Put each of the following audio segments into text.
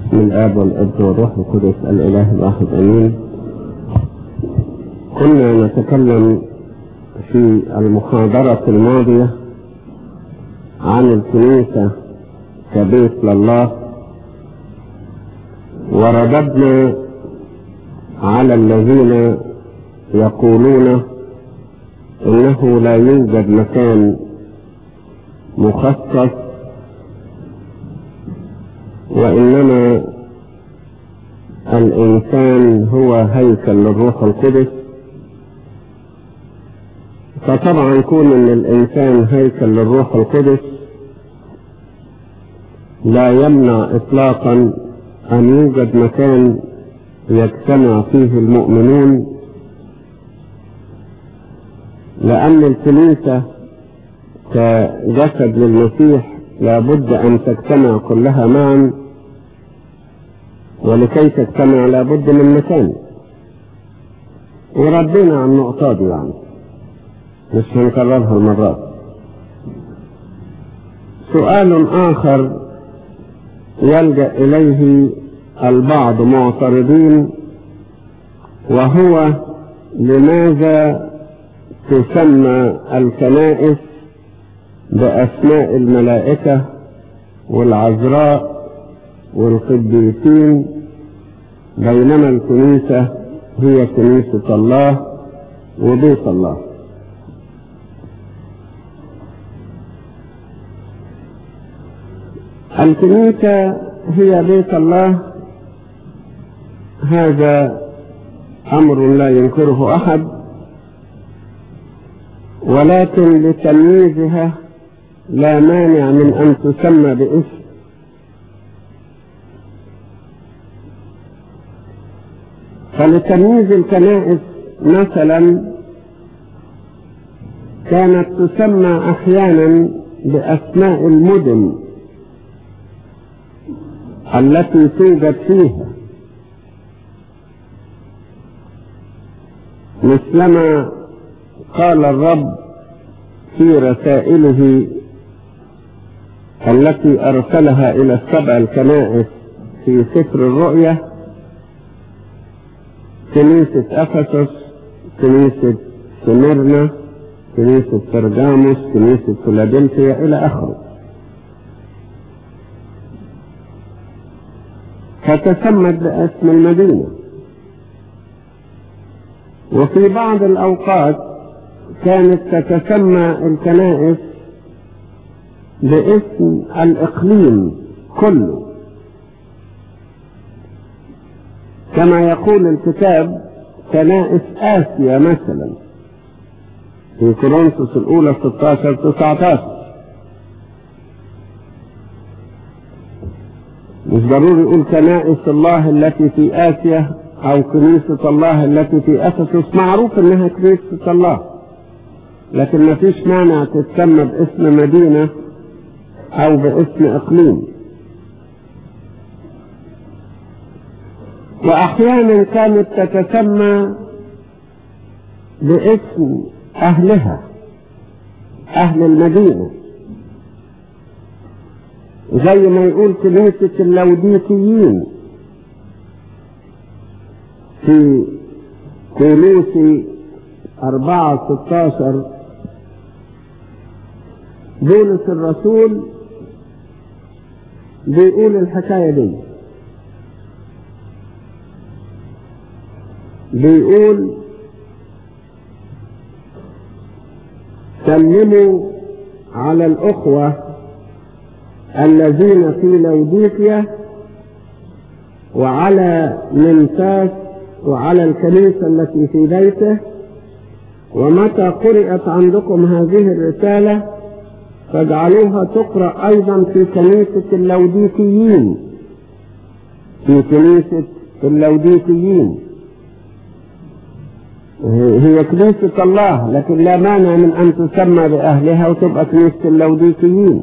من الآب والابن والروح القدس الإله الواحد آمين كنا نتكلم في المحاضرة الماضية عن الكنيسة كبيت لله ورددنا على الذين يقولون انه لا يوجد مكان مخصص وانما الانسان هو هيكل للروح القدس فطبعا كون ان الانسان هيكل للروح القدس لا يمنع اطلاقا ان يوجد مكان يجتمع فيه المؤمنون لأن الكنيسة كجسد للمسيح لابد أن تجتمع كلها معا ولكي تجتمع لابد من مكان وردينا عن النقطة دي يعني مش هنكررها المرات سؤال آخر يلجأ إليه البعض معترضين وهو لماذا تسمى الكنائس بأسماء الملائكة والعذراء والقديسين بينما الكنيسة هي كنيسة الله وبيت الله الكنيسة هي بيت الله هذا أمر لا ينكره أحد ولكن لتمييزها لا مانع من أن تسمى باسم فلتمييز الكنائس مثلا كانت تسمى أحيانا بأسماء المدن التي توجد فيها مثلما قال الرب في رسائله التي أرسلها إلى السبع الكنائس في سفر الرؤيا كنيسة أفسس كنيسة سميرنا كنيسة برجاموس كنيسة فيلادلفيا إلى آخره فتسمت باسم المدينة وفي بعض الأوقات كانت تتسمى الكنائس باسم الإقليم كله كما يقول الكتاب كنائس آسيا مثلا في كورنثوس الأولى 16 19 مش ضروري يقول كنائس الله التي في آسيا أو كنيسة الله التي في أفسس معروف إنها كنيسة الله لكن ما فيش مانع تتسمى باسم مدينة أو باسم إقليم وأحيانا كانت تتسمى باسم أهلها أهل المدينة زي ما يقول كنيسة اللوديكيين في كولوسي أربعة ستاشر بولس الرسول بيقول الحكاية دي بيقول سلموا على الأخوة الذين في لوديكيا وعلى منتاس وعلى الكنيسة التي في بيته ومتى قرأت عندكم هذه الرسالة فاجعلوها تقرأ أيضا في كنيسة اللوديكيين في كنيسة اللوديكيين هي كنيسة الله لكن لا مانع من أن تسمى بأهلها وتبقى كنيسة اللوديكيين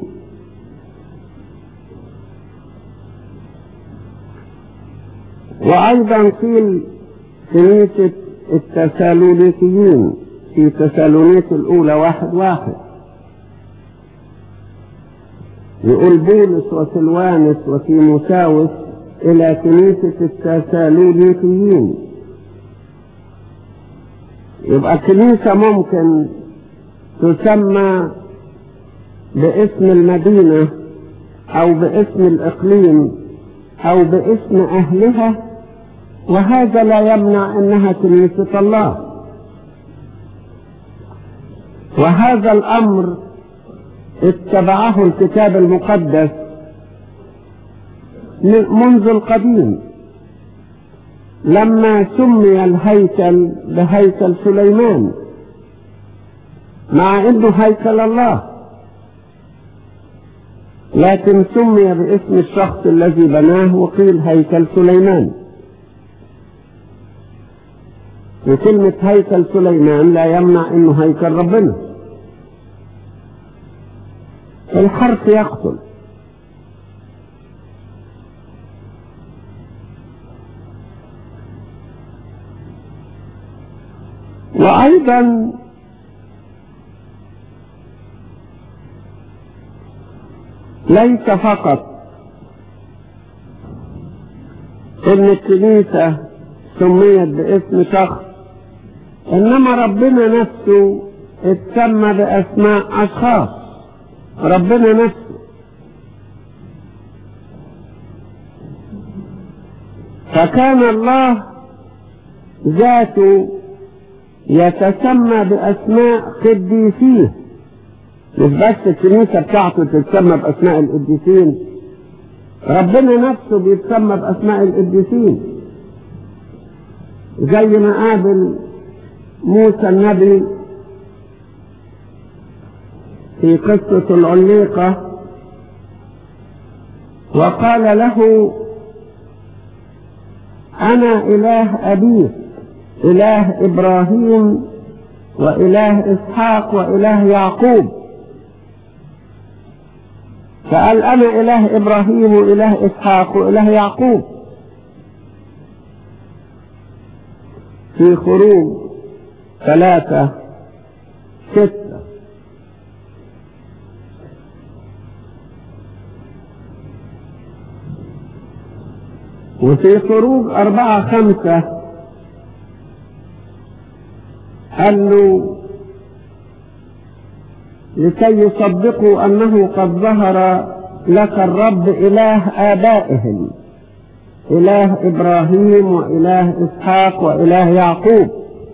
وأيضا قيل كنيسة التسالونيكيين في تسالونيك الأولى واحد واحد يقول بولس وسلوانس وتيموساوس إلى كنيسة التسالونيكيين يبقى كنيسة ممكن تسمى باسم المدينة أو باسم الإقليم أو باسم أهلها وهذا لا يمنع أنها كنيسة الله وهذا الأمر اتبعه الكتاب المقدس منذ القديم لما سمي الهيكل بهيكل سليمان مع انه هيكل الله لكن سمي باسم الشخص الذي بناه وقيل هيكل سليمان وكلمة هيكل سليمان لا يمنع انه هيكل ربنا الحرف يقتل وأيضا ليس فقط ان الكنيسة سميت باسم شخص انما ربنا نفسه اتسمى باسماء اشخاص ربنا نفسه فكان الله ذاته يتسمى باسماء قديسيه مش بس الكنيسة بتاعته تتسمى بأسماء القديسين ربنا نفسه بيتسمى بأسماء القديسين زي ما قابل موسى النبي في قصة العليقة وقال له أنا إله أبيك إله إبراهيم وإله إسحاق وإله يعقوب فقال أنا إله إبراهيم وإله إسحاق وإله يعقوب في خروج ثلاثة ستة وفي خروج أربعة خمسة قال له لكي يصدقوا أنه قد ظهر لك الرب إله آبائهم إله إبراهيم وإله إسحاق وإله يعقوب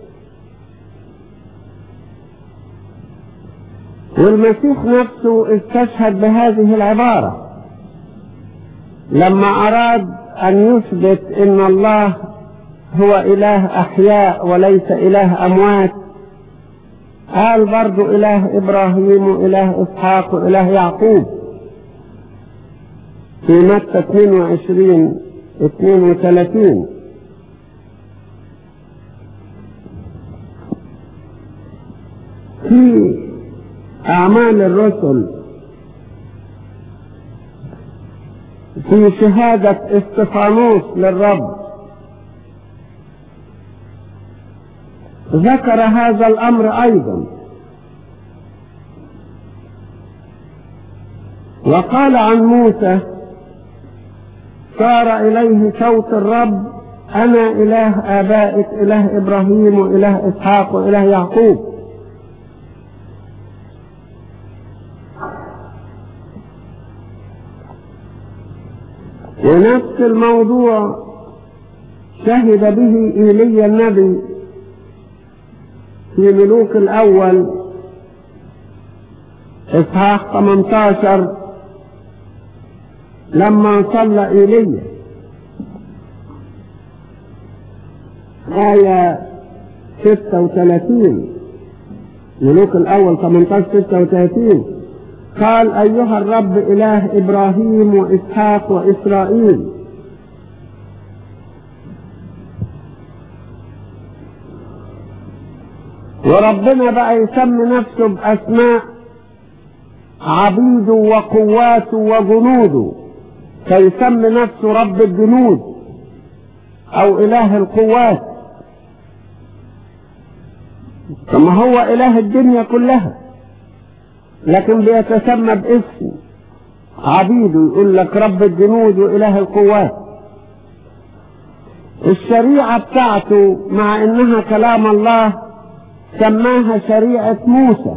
والمسيح نفسه استشهد بهذه العبارة لما أراد أن يثبت أن الله هو إله أحياء وليس إله أموات قال برضو إله إبراهيم وإله إسحاق وإله يعقوب في متى 22 32 في أعمال الرسل في شهادة استفانوس للرب ذكر هذا الأمر أيضا وقال عن موسى صار إليه صوت الرب أنا إله آبائك إله إبراهيم وإله إسحاق وإله يعقوب ونفس الموضوع شهد به إيليا النبي في ملوك الأول إصحاح 18 لما صلى إيليا آية 36 ملوك الأول 18 36 قال أيها الرب إله إبراهيم وإسحاق وإسرائيل وربنا بقى يسمي نفسه بأسماء عبيده وقواته وجنوده فيسمي نفسه رب الجنود أو إله القوات كما هو إله الدنيا كلها لكن بيتسمى باسم عبيده يقول لك رب الجنود وإله القوات الشريعة بتاعته مع انها كلام الله سماها شريعة موسى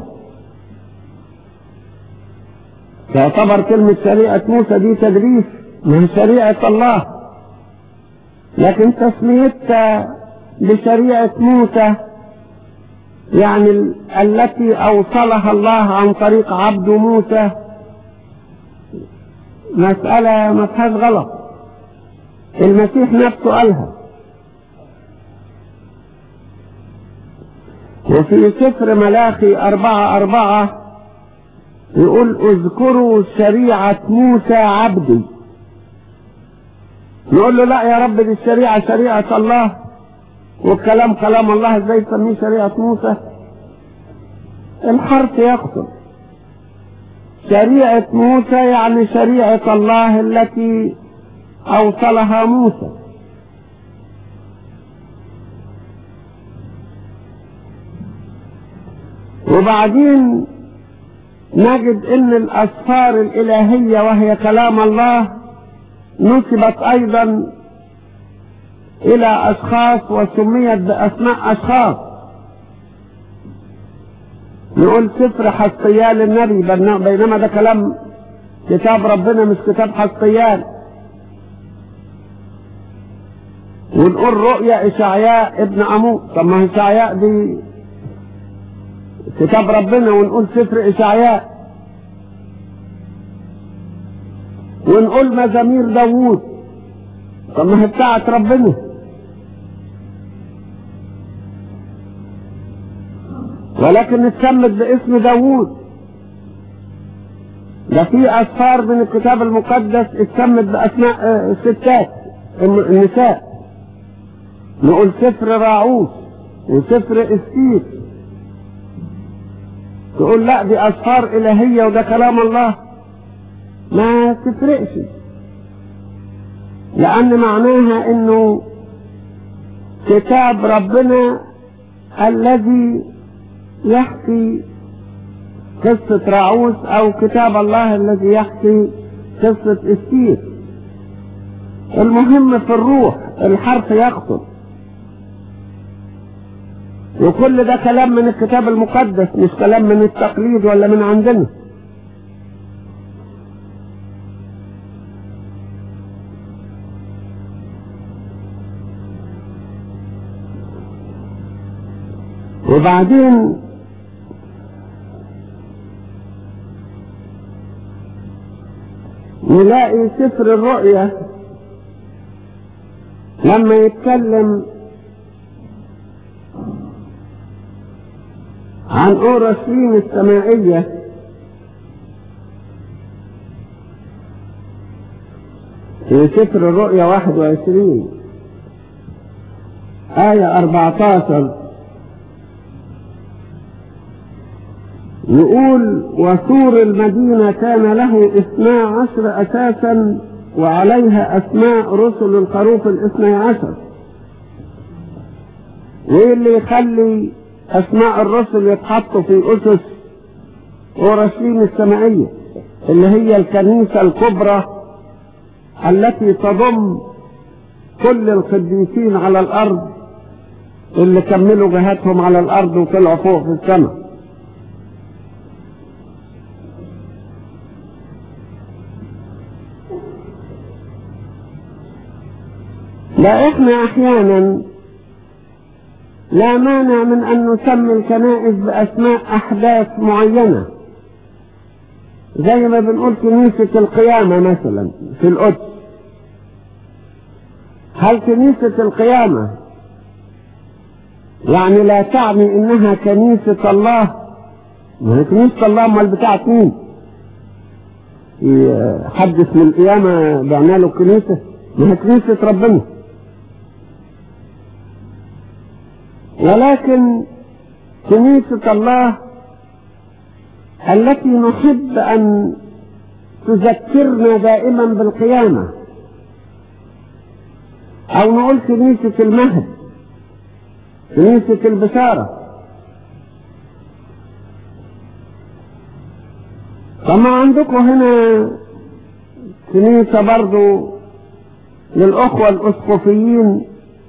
تعتبر كلمة شريعة موسى دي تدريس من شريعة الله لكن تسميتها بشريعة موسى يعني ال- التي أوصلها الله عن طريق عبد موسى مسألة ما فيهاش غلط المسيح نفسه قالها وفي سفر ملاخي أربعة أربعة يقول اذكروا شريعة موسى عبدي نقول له لا يا رب دي الشريعة شريعة الله والكلام كلام الله ازاي تسميه شريعة موسى الحرف يقصد شريعة موسى يعني شريعة الله التي أوصلها موسى وبعدين نجد ان الاسفار الالهية وهي كلام الله نسبت ايضا الى اشخاص وسميت باسماء اشخاص نقول سفر حسقيال النبي بينما بينما ده كلام كتاب ربنا مش كتاب حسقيال ونقول رؤيا اشعياء ابن اموس طب ما اشعياء دي كتاب ربنا ونقول سفر اشعياء ونقول مزامير داوود طب ما هي بتاعت ربنا ولكن اتسمت باسم داوود ده في اسفار من الكتاب المقدس اتسمت باسماء آه، الستات الم- النساء نقول سفر راعوس وسفر استير تقول لا دي اسفار الهيه وده كلام الله ما تفرقش لان معناها انه كتاب ربنا الذي يحكي قصة راعوس او كتاب الله الذي يحكي قصة استير المهم في الروح الحرف يقصد وكل ده كلام من الكتاب المقدس مش كلام من التقليد ولا من عندنا وبعدين نلاقي سفر الرؤيا لما يتكلم عن أورشليم السمائية في سفر الرؤيا 21 آية 14 يقول وسور المدينة كان له اثنا عشر أساسا وعليها أسماء رسل الخروف الاثني عشر وايه اللي يخلي أسماء الرسل يتحطوا في أسس أورشليم السمائية اللي هي الكنيسة الكبرى التي تضم كل القديسين على الأرض اللي كملوا جهاتهم على الأرض وطلعوا فوق في السماء لا احنا احيانا لا مانع من ان نسمي الكنائس باسماء احداث معينة زي ما بنقول كنيسة القيامة مثلا في القدس هل كنيسة القيامة يعني لا تعني انها كنيسة الله ما هي كنيسة الله امال بتاعت مين حدث من القيامة بعنا له كنيسة ما هي كنيسة ربنا ولكن كنيسة الله التي نحب أن تذكرنا دائما بالقيامة أو نقول كنيسة المهد كنيسة البشارة طبعا عندكم هنا كنيسة برضو للأخوة الأسقفيين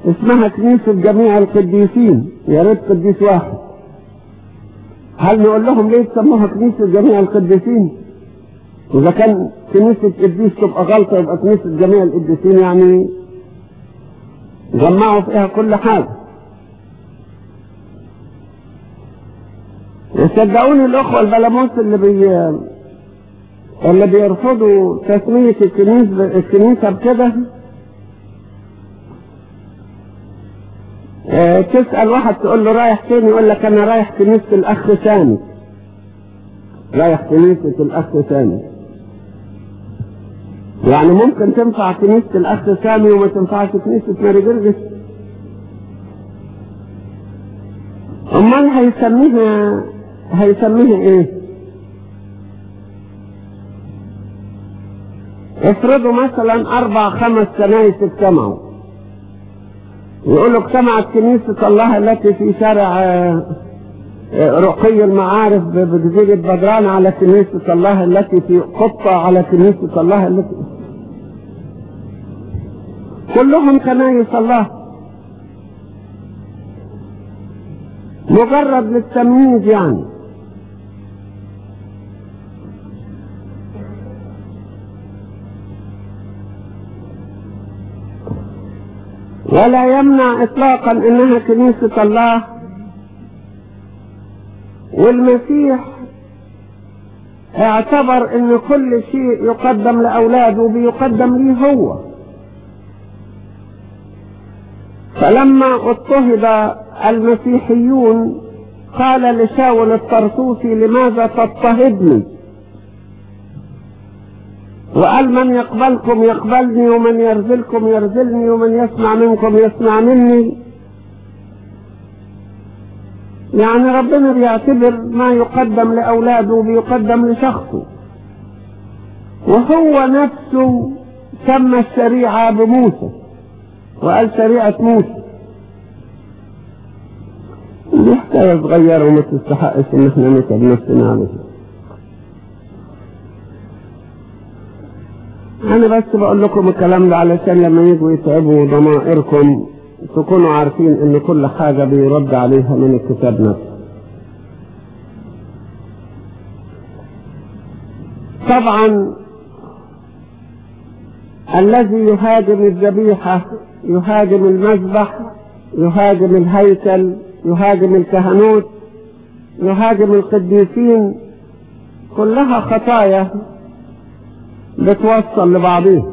اسمها كنيسة جميع القديسين يا ريت قديس واحد هل نقول لهم ليه تسموها كنيسة جميع القديسين إذا كان كنيسة قديس تبقى غلطة يبقى كنيسة جميع القديسين يعني جمعوا فيها كل حاجة وصدقوني الأخوة البلاموس اللي بي اللي بيرفضوا تسمية الكنيسة الكنيسة بكده اه تسأل واحد تقول له رايح فين يقول لك أنا رايح كنيسة الأخ ثاني رايح كنيسة الأخ ثاني يعني ممكن تنفع كنيسة الأخ سامي وما تنفعش كنيسة ماري جرجس أمال هيسميها هيسميها إيه؟ افرضوا مثلا أربع خمس كنايس اجتمعوا يقولوا اجتمعت كنيسة الله التي في شارع رقي المعارف بجزيرة بدران على كنيسة الله التي في قطة على كنيسة الله التي كلهم كنايس الله مجرد للتمييز يعني ولا يمنع اطلاقا انها كنيسة الله والمسيح اعتبر ان كل شيء يقدم لاولاده بيقدم ليه هو فلما اضطهد المسيحيون قال لشاول الطرطوسي لماذا تضطهدني وقال من يقبلكم يقبلني ومن يرزلكم يرزلني ومن يسمع منكم يسمع مني يعني ربنا بيعتبر ما يقدم لأولاده بيقدم لشخصه وهو نفسه سمى الشريعة بموسى وقال شريعة موسى دي حكاية صغيرة وما تستحقش ان احنا نتعب نفسنا عليها انا بس بقول لكم الكلام ده علشان لما يجوا يتعبوا ضمائركم تكونوا عارفين ان كل حاجة بيرد عليها من الكتاب نفسه طبعا الذي يهاجم الذبيحة يهاجم المذبح يهاجم الهيكل يهاجم الكهنوت يهاجم القديسين كلها خطايا بتوصل لبعضها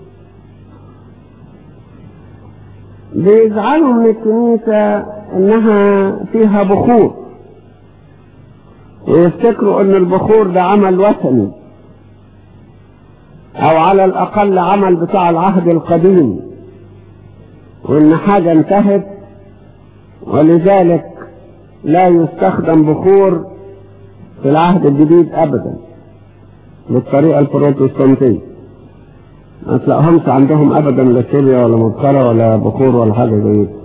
بيزعلوا من الكنيسة انها فيها بخور ويفتكروا ان البخور ده عمل وثني او على الاقل عمل بتاع العهد القديم وان حاجة انتهت ولذلك لا يستخدم بخور في العهد الجديد ابدا بالطريقة البروتستانتية ما تلاقيهمش عندهم ابدا لا سوريا ولا مبخرة ولا بخور ولا حاجة زي دي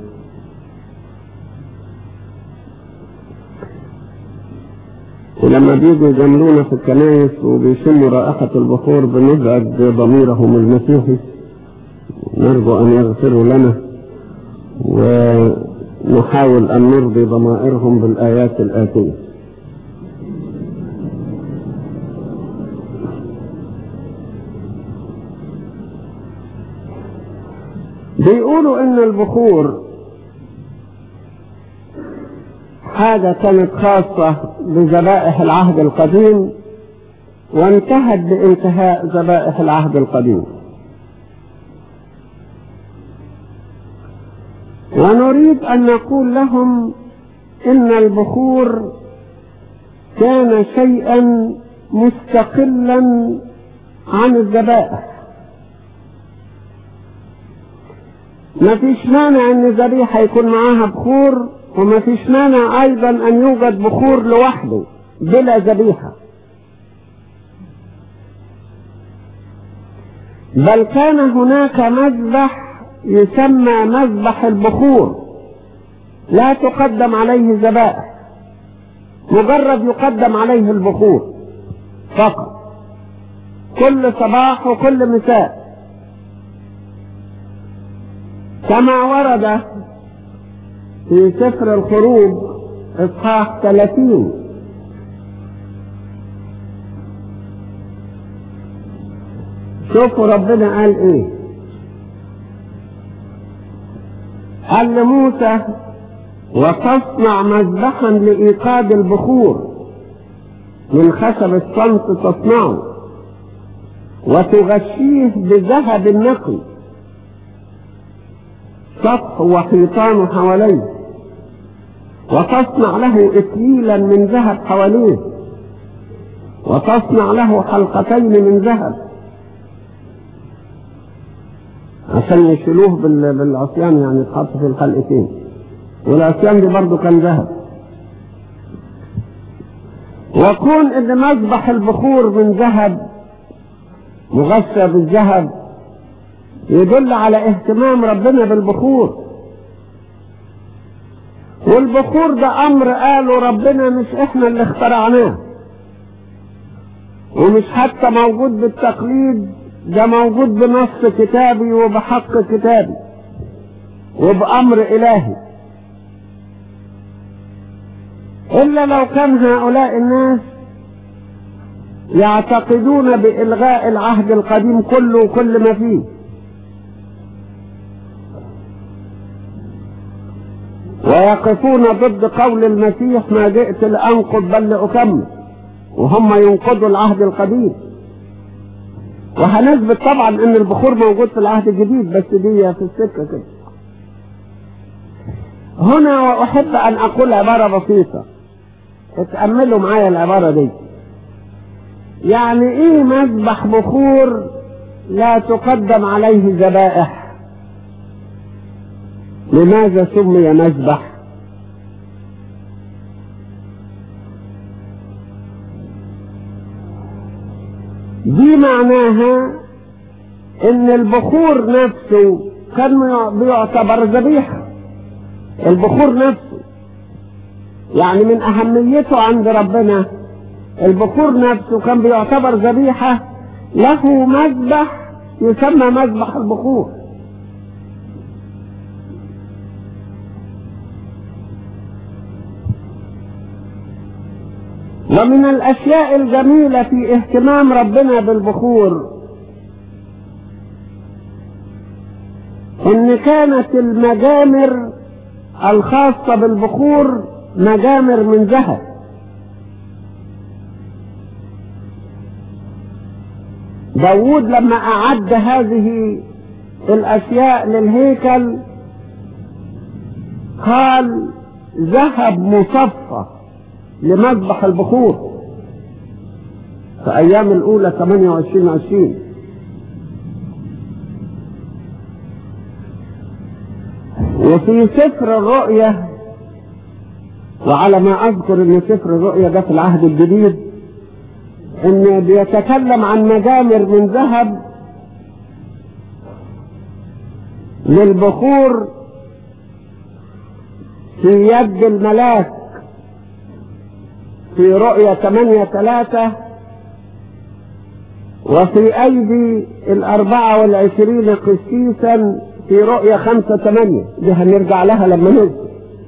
ولما بيجوا يجاملونا في الكنائس وبيشموا رائحة البخور بنزعج ضميرهم المسيحي نرجو أن يغفروا لنا ونحاول أن نرضي ضمائرهم بالآيات الآتية بيقولوا ان البخور حاجة كانت خاصة بذبائح العهد القديم وانتهت بانتهاء ذبائح العهد القديم ونريد ان نقول لهم ان البخور كان شيئا مستقلا عن الذبائح ما فيش مانع ان ذبيحة يكون معاها بخور وما فيش مانع ايضا ان يوجد بخور لوحده بلا ذبيحة بل كان هناك مذبح يسمى مذبح البخور لا تقدم عليه ذبائح مجرد يقدم عليه البخور فقط كل صباح وكل مساء كما ورد في سفر الخروج اصحاح 30 شوفوا ربنا قال ايه قال لموسى وتصنع مذبحا لإيقاد البخور من خشب الصمت تصنعه وتغشيه بذهب نقي سطح وحيطان حواليه وتصنع له إكليلا من ذهب حواليه وتصنع له حلقتين من ذهب عشان يشيلوه بال- بالعصيان يعني يتحط في الحلقتين والعصيان دي برضه كان ذهب وكون ان مذبح البخور من ذهب مغشى بالذهب يدل على اهتمام ربنا بالبخور والبخور ده امر قاله ربنا مش احنا اللي اخترعناه ومش حتى موجود بالتقليد ده موجود بنص كتابي وبحق كتابي وبأمر إلهي إلا لو كان هؤلاء الناس يعتقدون بإلغاء العهد القديم كله وكل ما فيه ويقفون ضد قول المسيح ما جئت لأنقض بل لأكمل وهم ينقضوا العهد القديم وهنثبت طبعا ان البخور موجود في العهد الجديد بس دي في السكة كده هنا واحب ان اقول عبارة بسيطة اتأملوا معايا العبارة دي يعني ايه مذبح بخور لا تقدم عليه ذبائح لماذا سمي مذبح دي معناها ان البخور نفسه كان بيعتبر ذبيحة البخور نفسه يعني من اهميته عند ربنا البخور نفسه كان بيعتبر ذبيحة له مذبح يسمى مذبح البخور ومن الاشياء الجميلة في اهتمام ربنا بالبخور ان كانت المجامر الخاصة بالبخور مجامر من ذهب داود لما اعد هذه الاشياء للهيكل قال ذهب مصفى لمذبح البخور في ايام الاولى 28 20 وفي سفر الرؤية وعلى ما اذكر ان سفر الرؤية ده في العهد الجديد ان بيتكلم عن مجامر من ذهب للبخور في يد الملاك في رؤية 8 3 وفي أيدي الأربعة والعشرين قسيسا في رؤية 5 8 دي هنرجع لها لما ننزل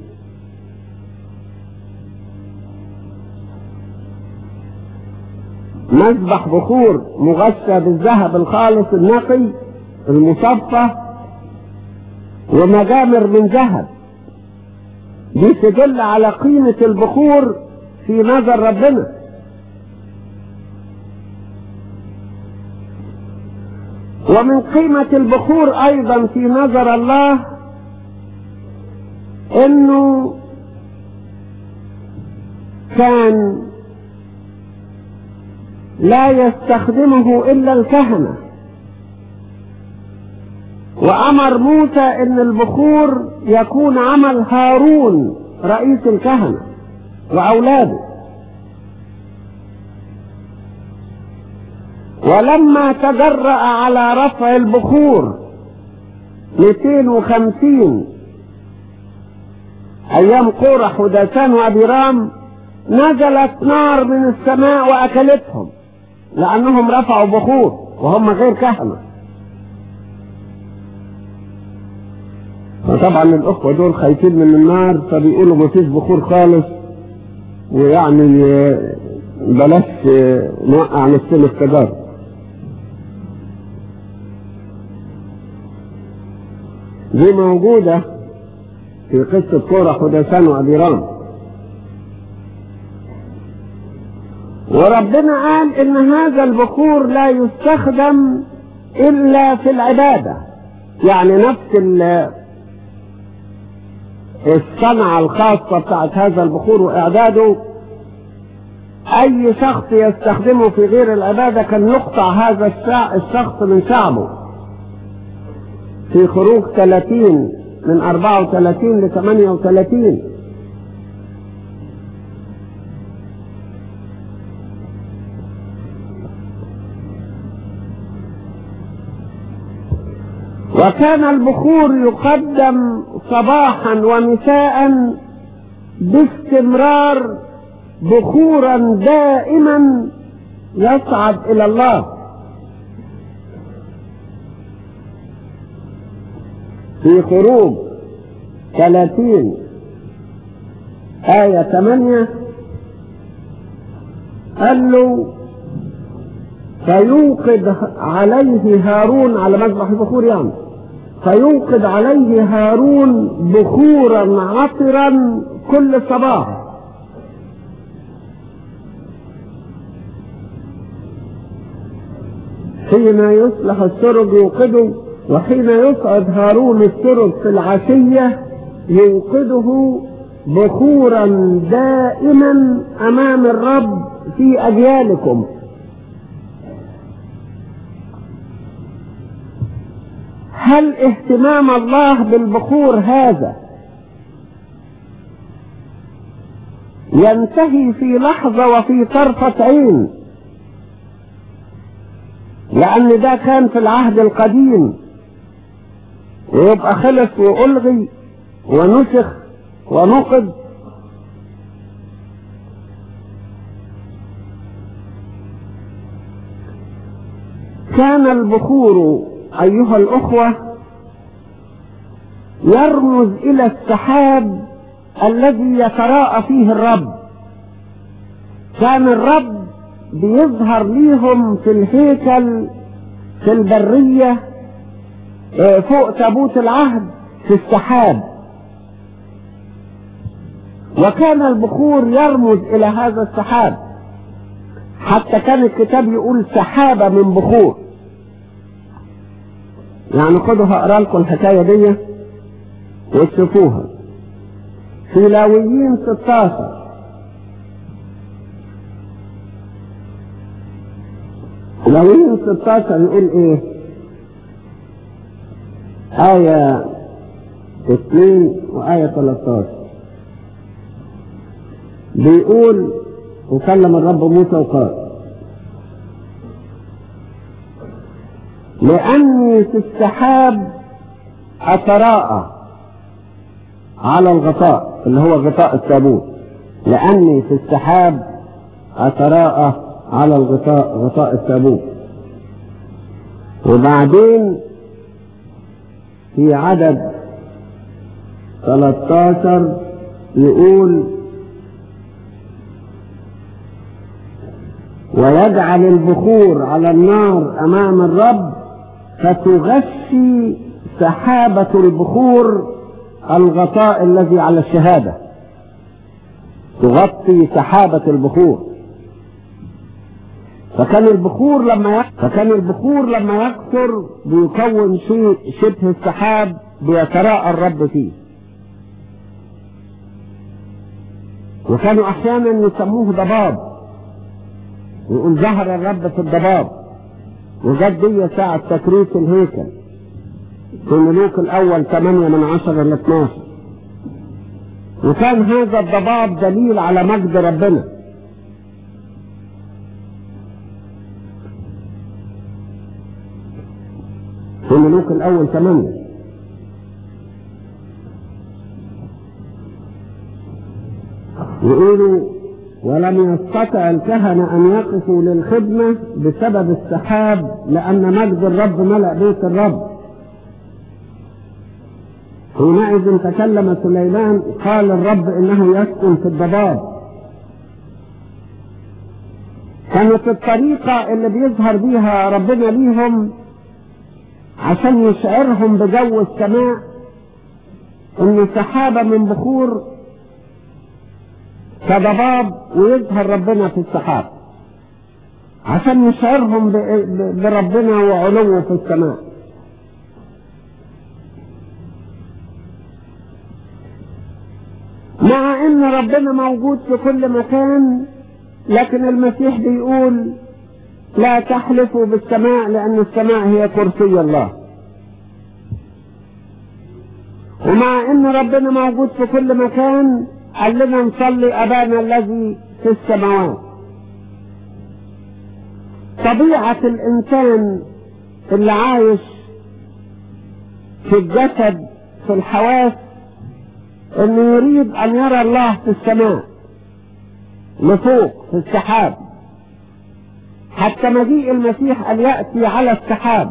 مذبح بخور مغشى بالذهب الخالص النقي المصفى ومجامر من ذهب دي تدل على قيمة البخور في نظر ربنا ومن قيمة البخور أيضا في نظر الله إنه كان لا يستخدمه إلا الكهنة وأمر موسى إن البخور يكون عمل هارون رئيس الكهنة وأولاده ولما تجرأ على رفع البخور 250 أيام قورح وداسان وأبيرام نزلت نار من السماء وأكلتهم لأنهم رفعوا بخور وهم غير كهنة فطبعا الأخوة دول خايفين من النار فبيقولوا مفيش بخور خالص ويعني بلاش نوقع نفسنا في تجارب دي موجودة في قصة كورة حدثان وأبيرام وربنا قال إن هذا البخور لا يستخدم إلا في العبادة يعني نفس الصنعة الخاصة بتاعت هذا البخور وإعداده أي شخص يستخدمه في غير العبادة كان يقطع هذا الشخص من شعبه في خروج 30 من 34 ل 38 وكان البخور يقدم صباحا ومساء باستمرار بخورا دائما يصعد الى الله في خروج ثلاثين آية ثمانية قال له فيوقد عليه هارون على مذبح البخور يعني فيوقد عليه هارون بخورا عطرا كل صباح حين يصلح السرج يوقده وحين يصعد هارون السرج في العشية يوقده بخورا دائما أمام الرب في أجيالكم هل اهتمام الله بالبخور هذا ينتهي في لحظة وفي طرفة عين لأن ده كان في العهد القديم ويبقى خلص وألغي ونسخ ونقض كان البخور أيها الأخوة يرمز إلى السحاب الذي يتراءى فيه الرب كان الرب بيظهر ليهم في الهيكل في البرية فوق تابوت العهد في السحاب وكان البخور يرمز إلى هذا السحاب حتى كان الكتاب يقول سحابة من بخور يعني خدوا هقرا لكم الحكايه دي وتشوفوها في لاويين 16 لاويين 16 يقول ايه آية 2 وآية 13 بيقول وكلم الرب موسى وقال لأني في السحاب أتراءى على الغطاء اللي هو غطاء التابوت لأني في السحاب أتراءى على الغطاء غطاء التابوت وبعدين في عدد 13 يقول ويجعل البخور على النار أمام الرب فتغشي سحابة البخور الغطاء الذي على الشهادة تغطي سحابة البخور فكان البخور لما يك... فكان البخور لما يكثر بيكون شيء شبه السحاب بيتراءى الرب فيه وكانوا احيانا يسموه ضباب يقول ظهر الرب في الضباب وجت دي ساعة تكريس الهيكل في ملوك الأول 8 من 10 ل 12 وكان هذا الضباب دليل على مجد ربنا في ملوك الأول 8 يقولوا ولم يستطع الكهنة أن يقفوا للخدمة بسبب السحاب لأن مجد الرب ملأ بيت الرب حينئذ تكلم سليمان قال الرب انه يسكن في الضباب كانت الطريقة اللي بيظهر بيها ربنا ليهم عشان يشعرهم بجو السماء ان سحابة من بخور كضباب ويظهر ربنا في السحاب عشان يشعرهم بربنا وعلوه في السماء مع ان ربنا موجود في كل مكان لكن المسيح بيقول لا تحلفوا بالسماء لان السماء هي كرسي الله ومع ان ربنا موجود في كل مكان قال لنا نصلي ابانا الذي في السماوات طبيعة الانسان اللي عايش في الجسد في الحواس انه يريد ان يرى الله في السماء لفوق في السحاب حتى مجيء المسيح ان ياتي على السحاب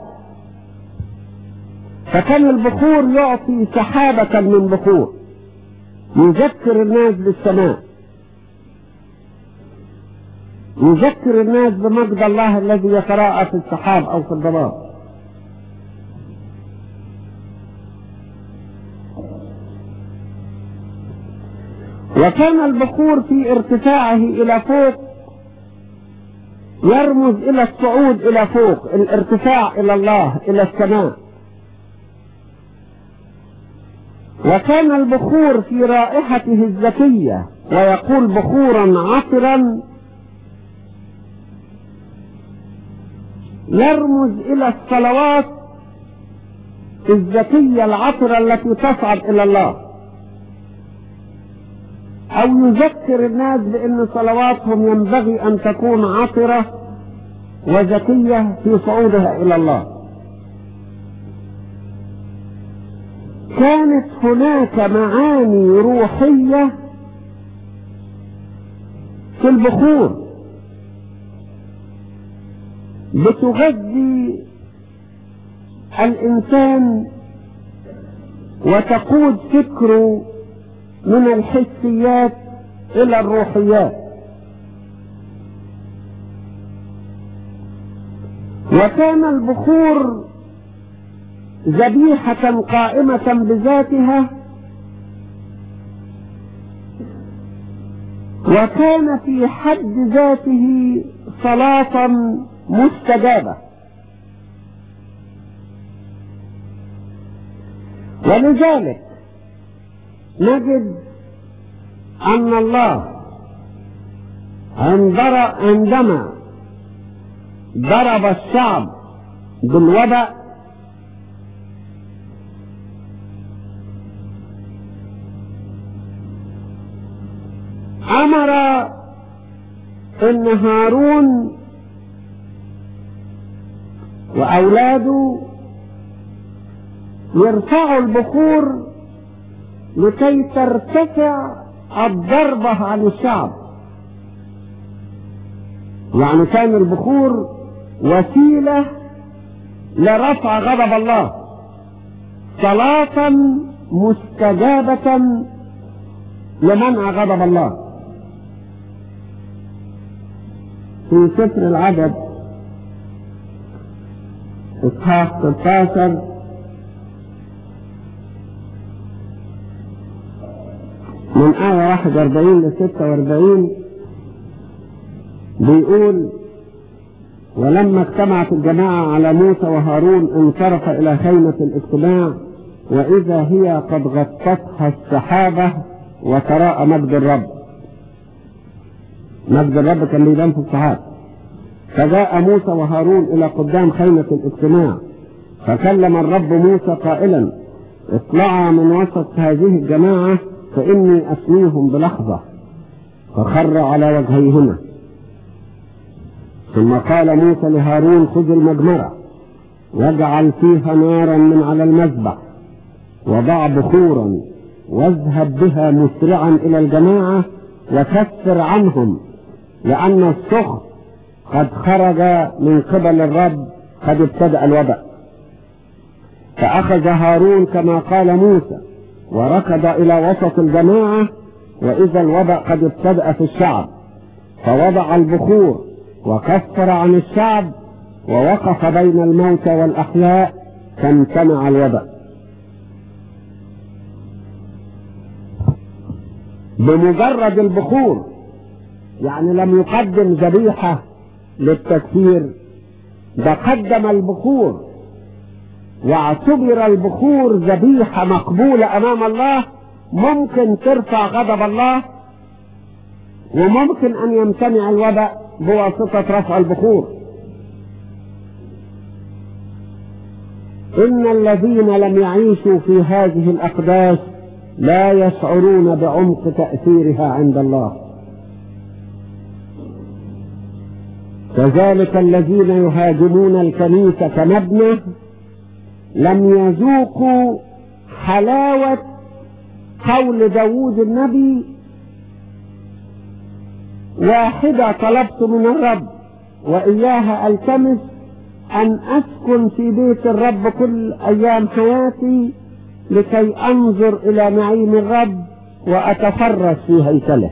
فكان البخور يعطي سحابة من بخور يذكر الناس بالسماء يذكر الناس بمجد الله الذي يتراءى في السحاب او في الضباب وكان البخور في ارتفاعه الى فوق يرمز الى الصعود الى فوق الارتفاع الى الله الى السماء وكان البخور في رائحته الزكية ويقول بخورا عطرا يرمز الى الصلوات الزكية العطرة التي تصعد الى الله او يذكر الناس بان صلواتهم ينبغي ان تكون عطرة وزكية في صعودها الى الله كانت هناك معاني روحية في البخور بتغذي الإنسان وتقود فكره من الحسيات إلى الروحيات وكان البخور ذبيحة قائمة بذاتها وكان في حد ذاته صلاة مستجابة ولذلك نجد أن الله عندما ضرب الشعب بالوباء امر ان هارون واولاده يرفعوا البخور لكي ترتفع الضربة عن الشعب يعني كان البخور وسيلة لرفع غضب الله صلاة مستجابة لمنع غضب الله في سفر العدد اصحاح 16 من آية 41 ل 46 بيقول ولما اجتمعت الجماعة على موسى وهارون انصرف إلى خيمة الاجتماع وإذا هي قد غطتها السحابة وتراءى مجد الرب مجد الرب كان بيبان في السحاب فجاء موسى وهارون إلى قدام خيمة الاجتماع فكلم الرب موسى قائلا اطلعا من وسط هذه الجماعة فإني أسميهم بلحظة فخر على وجهيهما ثم قال موسى لهارون خذ المجمرة واجعل فيها نارا من على المذبح وضع بخورا واذهب بها مسرعا إلى الجماعة وكفر عنهم لأن السخط قد خرج من قبل الرب قد ابتدأ الوباء فأخذ هارون كما قال موسى وركض إلى وسط الجماعة وإذا الوباء قد ابتدأ في الشعب فوضع البخور وكفر عن الشعب ووقف بين الموتى والأحياء فامتنع الوباء بمجرد البخور يعني لم يقدم ذبيحة للتكفير ده قدم البخور واعتبر البخور ذبيحة مقبولة أمام الله ممكن ترفع غضب الله وممكن أن يمتنع الوباء بواسطة رفع البخور إن الذين لم يعيشوا في هذه الأقداس لا يشعرون بعمق تأثيرها عند الله كذلك الذين يهاجمون الكنيسة كمبنى لم يذوقوا حلاوة قول داوود النبي واحدة طلبت من الرب وإياها ألتمس أن أسكن في بيت الرب كل أيام حياتي لكي أنظر إلى نعيم الرب وأتفرس في هيكله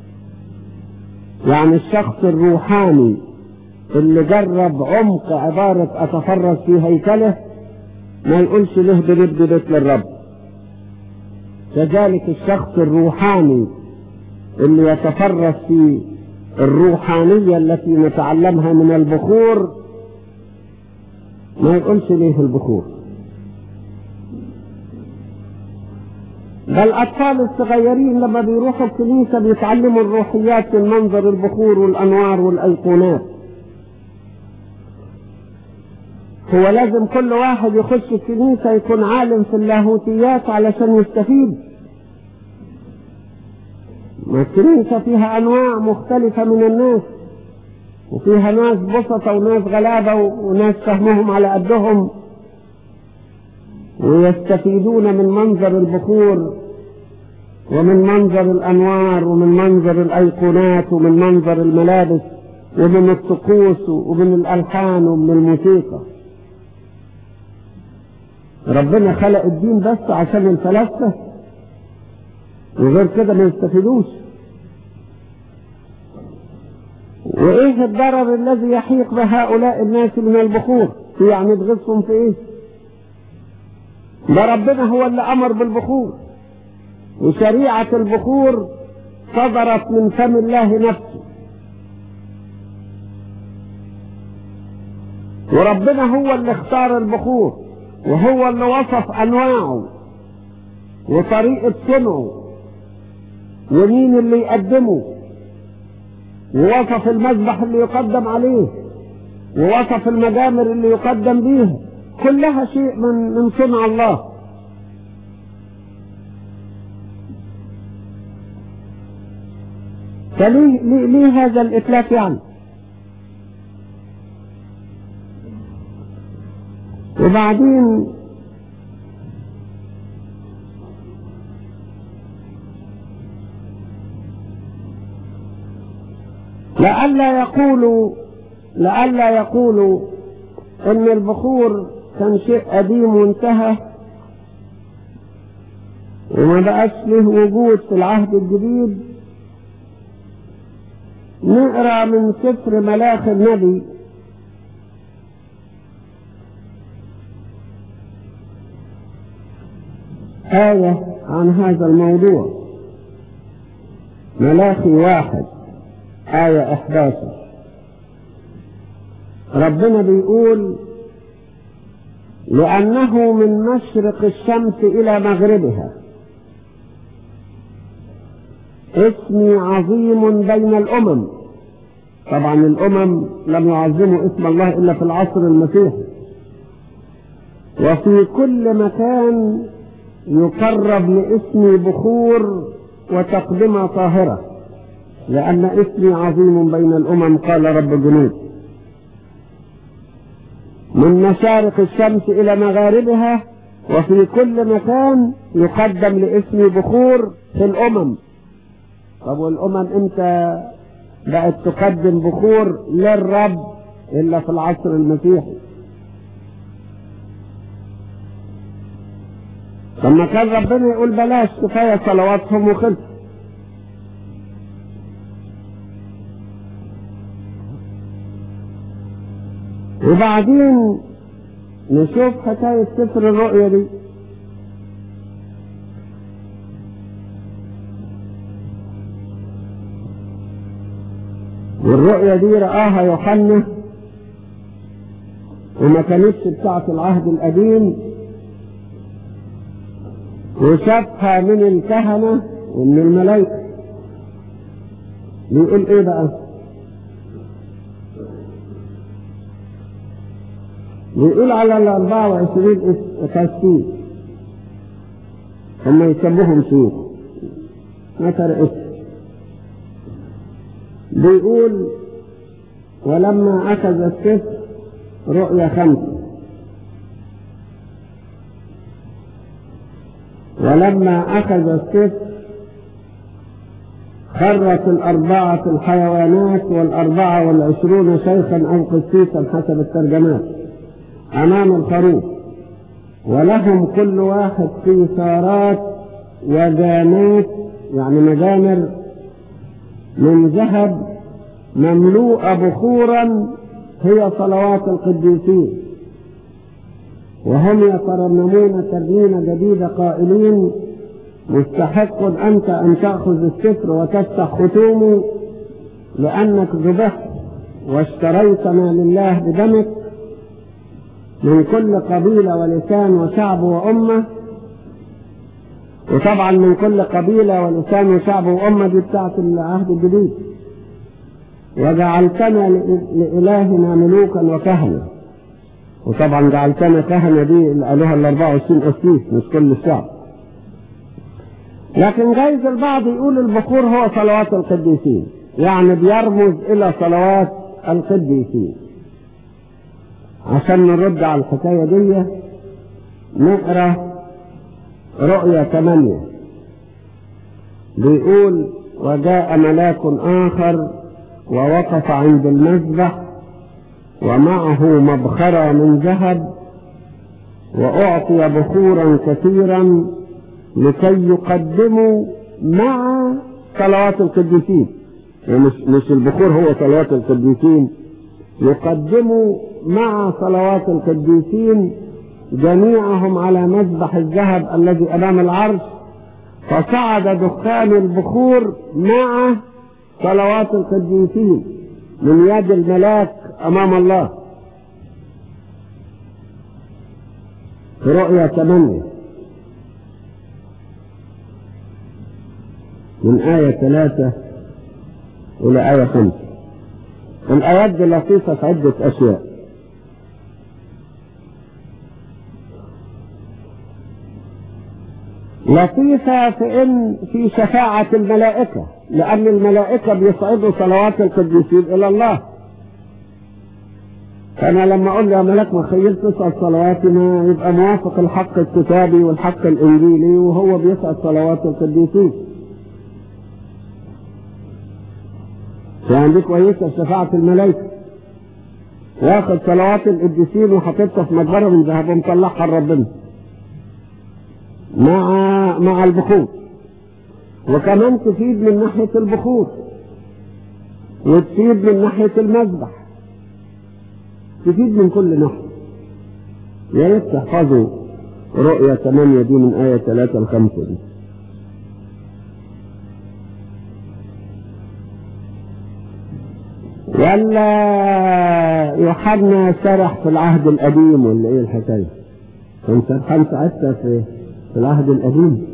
يعني الشخص الروحاني اللي جرب عمق عبارة أتفرس في هيكله ما يقولش له بنبني بيت للرب كذلك الشخص الروحاني اللي يتفرس في الروحانية التي نتعلمها من البخور ما يقولش ليه البخور ده الأطفال الصغيرين لما بيروحوا الكنيسة بيتعلموا الروحيات من منظر البخور والأنوار والأيقونات هو لازم كل واحد يخش الكنيسة يكون عالم في اللاهوتيات علشان يستفيد ما الكنيسة فيها أنواع مختلفة من الناس وفيها ناس بسطة وناس غلابة وناس فهمهم على قدهم ويستفيدون من منظر البخور ومن منظر الأنوار ومن منظر الأيقونات ومن منظر الملابس ومن الطقوس ومن الألحان ومن الموسيقى ربنا خلق الدين بس عشان الفلاسفة وغير كده ما يستفيدوش وايه الضرر الذي يحيق بهؤلاء الناس من البخور يعني تغصهم في ايه ده ربنا هو اللي امر بالبخور وشريعة البخور صدرت من فم الله نفسه وربنا هو اللي اختار البخور وهو اللي وصف انواعه وطريقة صنعه ومين اللي يقدمه ووصف المذبح اللي يقدم عليه ووصف المجامر اللي يقدم بيها كلها شيء من من صنع الله فليه ليه, ليه هذا الإتلاف يعني وبعدين لئلا يقولوا لئلا يقولوا ان البخور كان شيء قديم وانتهى وما بقاش له وجود في العهد الجديد نقرا من سفر ملاخ النبي آية عن هذا الموضوع ملاخي واحد آية 11 ربنا بيقول لأنه من مشرق الشمس إلى مغربها اسمي عظيم بين الأمم طبعا الأمم لم يعظموا اسم الله إلا في العصر المسيحي وفي كل مكان يقرب لاسمي بخور وتقدمة طاهرة لأن اسمي عظيم بين الأمم قال رب الجنود من مشارق الشمس إلى مغاربها وفي كل مكان يقدم لاسمي بخور في الأمم طب والأمم امتى بقت تقدم بخور للرب إلا في العصر المسيحي لما كان ربنا يقول بلاش كفاية صلواتهم وخلص وبعدين نشوف حكاية سفر الرؤيا دي والرؤيا دي رآها يوحنا وما كانتش بتاعة العهد القديم وشافها من الكهنة ومن الملائكة بيقول ايه بقى بيقول على ال 24 قسيس هم يسموهم شيوخ ما فرق اسم بيقول ولما أخذ السفر رؤيا خمسة ولما أخذ السفر خرت الأربعة الحيوانات والأربعة والعشرون شيخا أو قسيسا حسب الترجمات أمام الخروف ولهم كل واحد قيثارات وجانات يعني مجامر من ذهب مملوءة بخورا هي صلوات القديسين وهم يترنمون ترنيمة جديدة قائلين مستحق أنت أن تأخذ السفر وتفتح ختومه لأنك ذبحت واشتريتنا لله بدمك من كل قبيلة ولسان وشعب وأمة وطبعا من كل قبيلة ولسان وشعب وأمة دي بتاعت العهد الجديد وجعلتنا لإلهنا ملوكا وكهنة وطبعا جعلتنا كهنة دي اللي قالوها ال 24 قسيس مش كل الشعب لكن جايز البعض يقول البخور هو صلوات القديسين يعني بيرمز إلى صلوات القديسين عشان نرد على الحكاية دي نقرأ رؤيا ثمانية بيقول وجاء ملاك آخر ووقف عند المذبح ومعه مبخرة من ذهب وأعطي بخورا كثيرا لكي يقدموا مع صلوات القديسين مش, مش البخور هو صلوات القديسين يقدموا مع صلوات القديسين جميعهم على مذبح الذهب الذي أمام العرش فصعد دخان البخور مع صلوات القديسين من يد الملاك أمام الله في رؤيا ثمانية من آية ثلاثة إلى آية خمسة الآيات دي لطيفة في عدة أشياء لطيفة في إن في شفاعة الملائكة لأن الملائكة بيصعدوا صلوات القديسين إلى الله فأنا لما أقول يا ملاك مخيل تصعد صلواتنا يبقى موافق الحق الكتابي والحق الإنجيلي وهو بيصعد صلوات القديسين يعني دي كويسة شفاعة الملائكة واخد صلوات القديسين وحاططها في مجبرة من ذهب ومطلعها لربنا مع مع البخور وكمان تفيد من ناحية البخور وتفيد من ناحية المذبح تفيد من كل ناحية يا ريت تحفظوا رؤية 8 دي من آية 3 ل 5 دي ولا يوحنا سرح في العهد القديم ولا ايه الحكايه؟ كنت سرحان ساعتها في في العهد القديم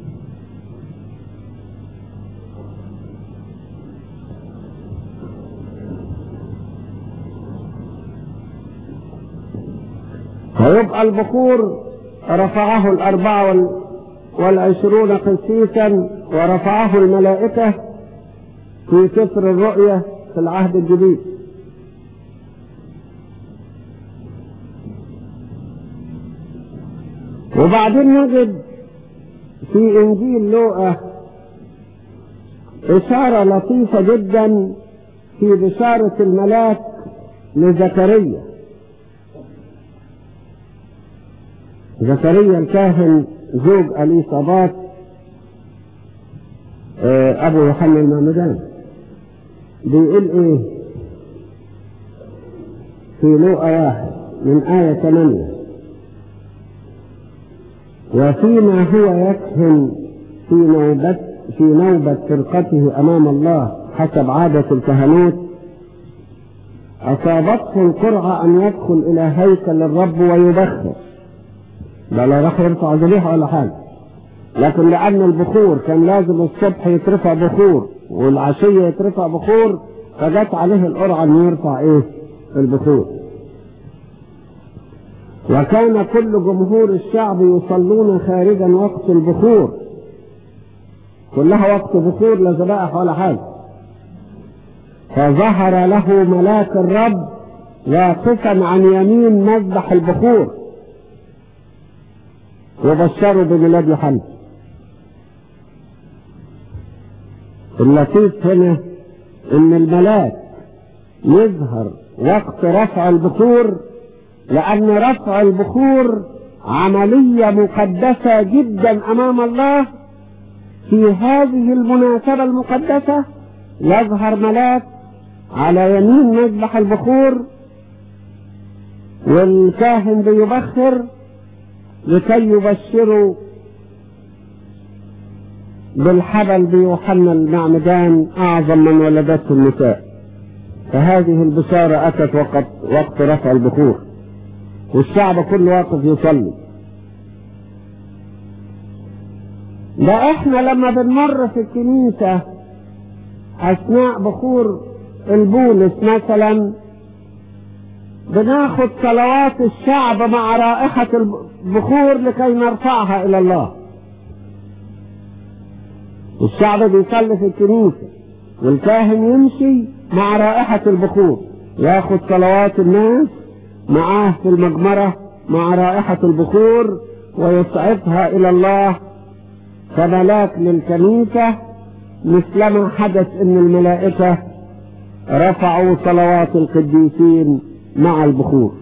فيبقى البخور رفعه الأربعة والعشرون قسيسا ورفعه الملائكة في سفر الرؤية في العهد الجديد وبعدين نجد في انجيل لوقا اشارة لطيفة جدا في بشارة الملاك لزكريا زكريا الكاهن زوج اليصابات آه، ابو يوحنا المعمدان بيقول ايه في لوقا واحد من آية 8 وفيما هو يكهن في نوبة في نوبة فرقته أمام الله حسب عادة الكهنوت أصابته القرعة أن يدخل إلى هيكل الرب ويبخر لا لا راح يرفع ذبيحة ولا حاجة لكن لأن البخور كان لازم الصبح يترفع بخور والعشية يترفع بخور فجت عليه القرعة أن يرفع إيه البخور وكان كل جمهور الشعب يصلون خارجا وقت البخور كلها وقت بخور لا ذبائح ولا حاجة فظهر له ملاك الرب واقفا عن يمين مذبح البخور وبشروا بميلاد يوحنا اللطيف هنا ان الملاك يظهر وقت رفع البخور لان رفع البخور عملية مقدسة جدا امام الله في هذه المناسبة المقدسة يظهر ملاك على يمين مذبح البخور والكاهن بيبخر لكي يبشروا بالحبل بيوحنا المعمدان أعظم من ولدته النساء فهذه البشارة أتت وقت, وقت رفع البخور والشعب كله واقف يصلي ده احنا لما بنمر في الكنيسة أثناء بخور البولس مثلا بناخد صلوات الشعب مع رائحة البخور لكي نرفعها إلى الله الشعب بيصلي في الكنيسة والكاهن يمشي مع رائحة البخور ياخد صلوات الناس معاه في المجمرة مع رائحة البخور ويصعدها إلى الله كملاك للكنيسة مثلما حدث ان الملائكة رفعوا صلوات القديسين مع البخور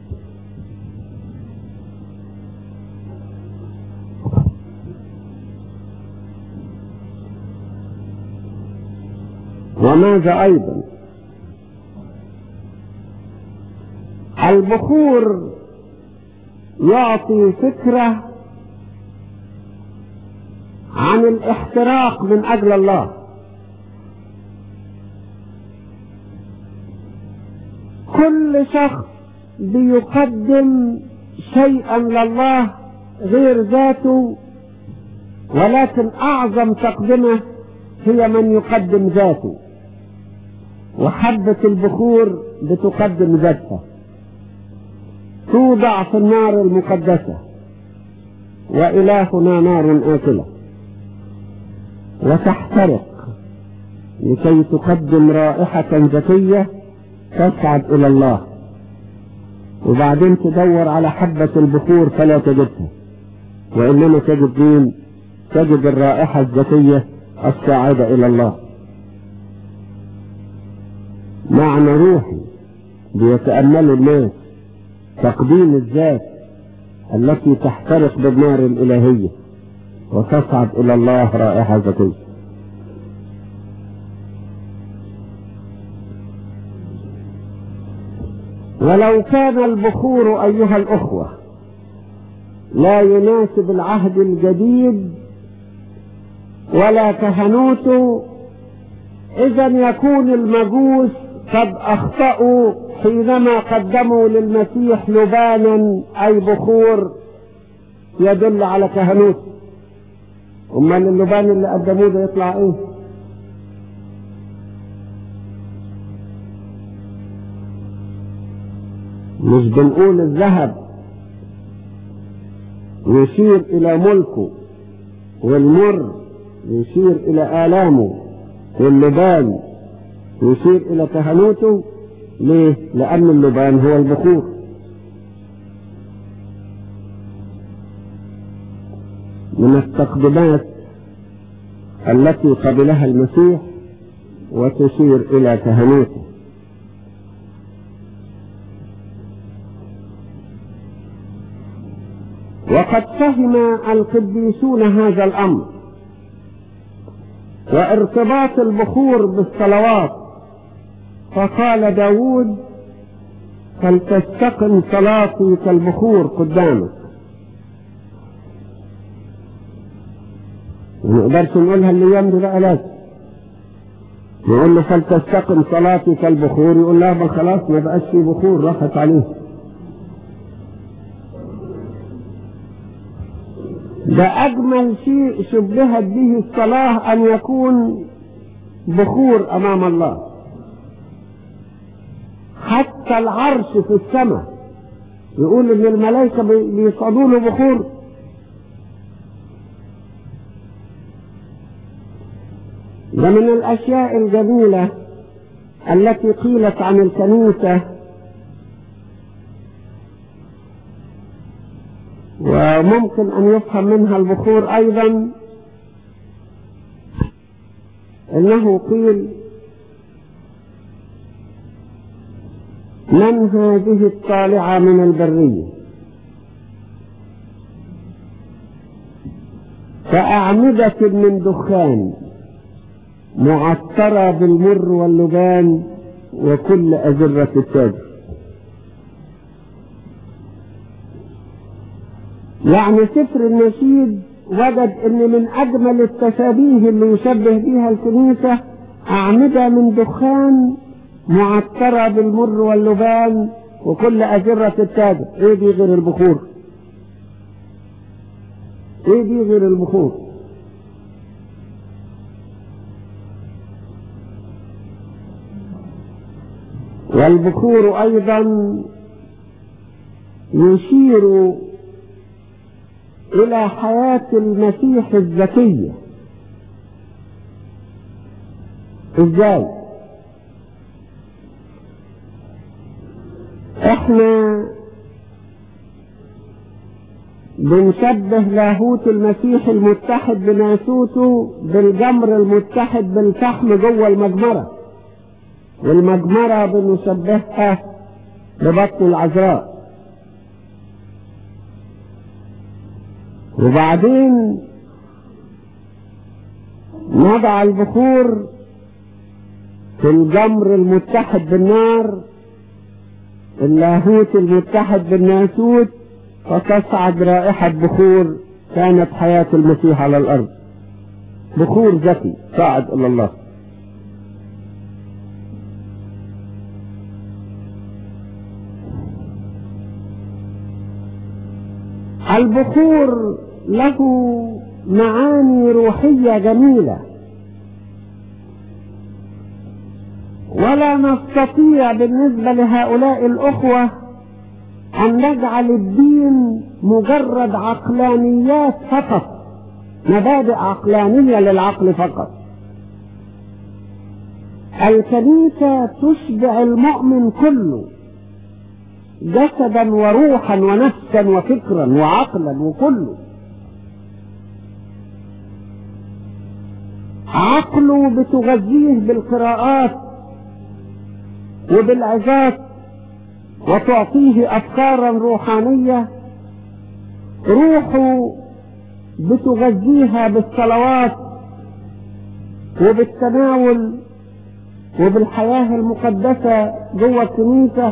وماذا ايضا البخور يعطي فكرة عن الاحتراق من اجل الله كل شخص بيقدم شيئا لله غير ذاته ولكن اعظم تقدمه هي من يقدم ذاته وحبة البخور بتقدم ذاتها توضع في النار المقدسة وإلهنا نار آكلة وتحترق لكي تقدم رائحة ذكية تصعد إلى الله وبعدين تدور على حبة البخور فلا تجدها وإنما تجد مين؟ تجد الرائحة الذكية الصاعدة إلى الله معنى روحي بيتأمل الناس تقديم الذات التي تحترق بالنار الإلهية وتصعد إلى الله رائحة ذكية ولو كان البخور أيها الأخوة لا يناسب العهد الجديد ولا كهنوته إذا يكون المجوس قد أخطأوا حينما قدموا للمسيح لبانا أي بخور يدل على كهنوت أمال اللبان اللي قدموه ده يطلع إيه؟ مش بنقول الذهب يشير إلى ملكه والمر يشير إلى آلامه واللبان يشير إلى كهنوته ليه؟ لأن اللبان هو البخور من التقدمات التي قبلها المسيح وتشير إلى كهنوته وقد فهم القديسون هذا الأمر وارتباط البخور بالصلوات فقال داود فلتستقم صلاتي كالبخور قدامك ما نقدرش نقولها الايام دي بقى لازم نقول له فلتستقم صلاتي كالبخور يقول لا بل خلاص ما بقاش في بخور راحت عليه ده أجمل شيء شبهت به الصلاة أن يكون بخور أمام الله حتى العرش في السماء يقول إن الملائكة بيصعدوا له بخور ده من الأشياء الجميلة التي قيلت عن الكنيسة وممكن أن يفهم منها البخور أيضا إنه قيل من هذه الطالعة من البرية كأعمدة من دخان معطرة بالمر واللبان وكل أزرة التاج يعني سفر النشيد وجد ان من اجمل التشابيه اللي يشبه بها الكنيسة اعمدة من دخان معطرة بالمر واللبان وكل أزرة التاج ايه دي غير البخور ايه دي غير البخور والبخور ايضا يشير الى حياة المسيح الذكية ازاي احنا بنشبه لاهوت المسيح المتحد بناسوته بالجمر المتحد بالفحم جوه المجمره والمجمرة بنشبهها ببطن العذراء وبعدين نضع البخور في الجمر المتحد بالنار اللاهوت المتحد بالناسوت فتصعد رائحة بخور كانت حياة المسيح على الأرض بخور ذكي صعد إلى الله البخور له معاني روحية جميلة ولا نستطيع بالنسبة لهؤلاء الأخوة أن نجعل الدين مجرد عقلانيات فقط مبادئ عقلانية للعقل فقط الكنيسة تشبع المؤمن كله جسدا وروحا ونفسا وفكرا وعقلا وكله عقله بتغذيه بالقراءات وبالعظات وتعطيه افكارا روحانيه روحه بتغذيها بالصلوات وبالتناول وبالحياه المقدسه جوه الكنيسه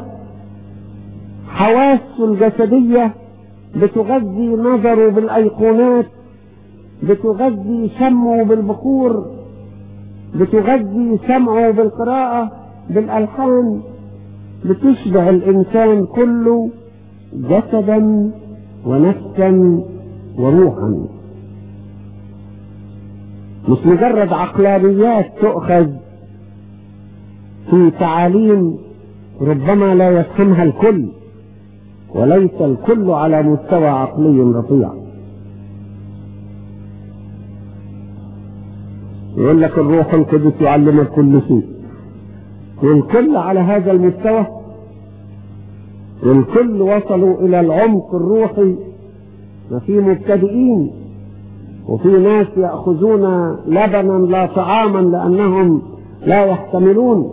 حواسه الجسدية بتغذي نظره بالأيقونات بتغذي شمه بالبخور بتغذي سمعه بالقراءة بالألحان بتشبع الإنسان كله جسدا ونفسا وروحا مش مجرد عقلانيات تؤخذ في تعاليم ربما لا يفهمها الكل وليس الكل على مستوى عقلي رفيع يقول لك الروح القدس يعلمك كل شيء والكل على هذا المستوى والكل وصلوا الى العمق الروحي ففي مبتدئين وفي ناس يأخذون لبنا لا طعاما لأنهم لا يحتملون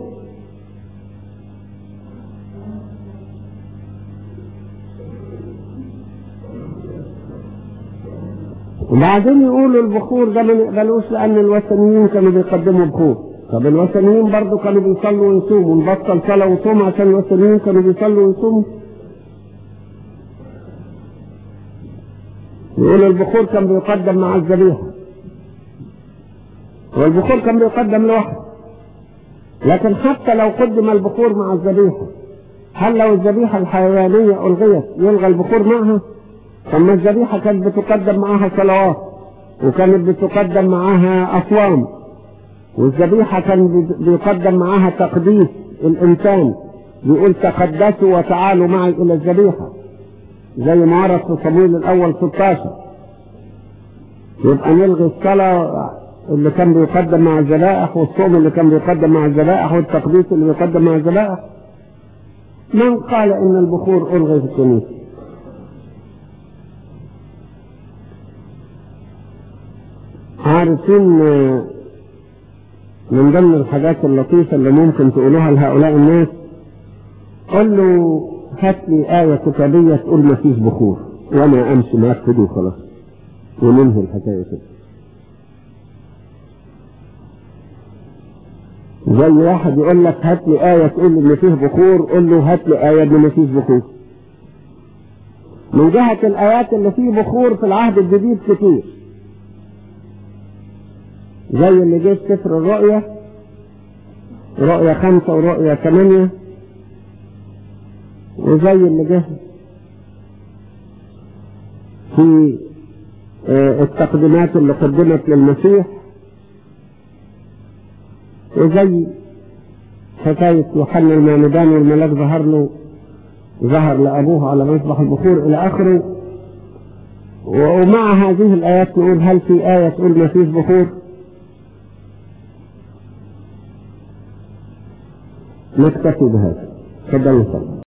وبعدين يقولوا البخور ده ما نقبلوش لأن الوثنيين كانوا بيقدموا بخور طب الوثنيين برضو كانوا بيصلوا ويصوموا نبطل صلاة وصوم عشان الوثنيين كانوا بيصلوا ويصوموا يقول البخور كان بيقدم مع الذبيحة والبخور كان بيقدم لوحده لكن حتى لو قدم البخور مع الذبيحة هل لو الذبيحة الحيوانية ألغيت يلغى البخور معها؟ ثم الذبيحة كانت بتقدم معها صلوات وكانت بتقدم معها أصوام والذبيحة كان بيقدم معها تقديس الإنسان بيقول تقدسوا وتعالوا معي إلى الذبيحة زي ما ورد في صمويل الأول 16 يبقى نلغي الصلاة اللي كان بيقدم مع الذبائح والصوم اللي كان بيقدم مع الذبائح والتقديس اللي بيقدم مع الذبائح من قال إن البخور ألغي في الكنيسة عارفين من ضمن الحاجات اللطيفة اللي ممكن تقولوها لهؤلاء الناس قل له هات لي آية كتابية تقول ما فيش بخور وأنا أمشي معاك كده وخلاص وننهي الحكاية كده زي واحد يقول لك هات لي آية تقول إن فيه بخور قل له هات لي آية إن ما فيش بخور من جهة الآيات اللي فيه بخور في العهد الجديد كتير زي اللي جه في سفر الرؤيا رؤيا خمسة ورؤيا ثمانية وزي اللي جه في التقديمات اللي قدمت للمسيح وزي حكاية يوحنا المعمدان والملاك ظهر له ظهر لأبوه على مصباح البخور إلى آخره ومع هذه الآيات نقول هل في آية تقول ما فيش بخور؟ نكتفي بهذا تفضل صلى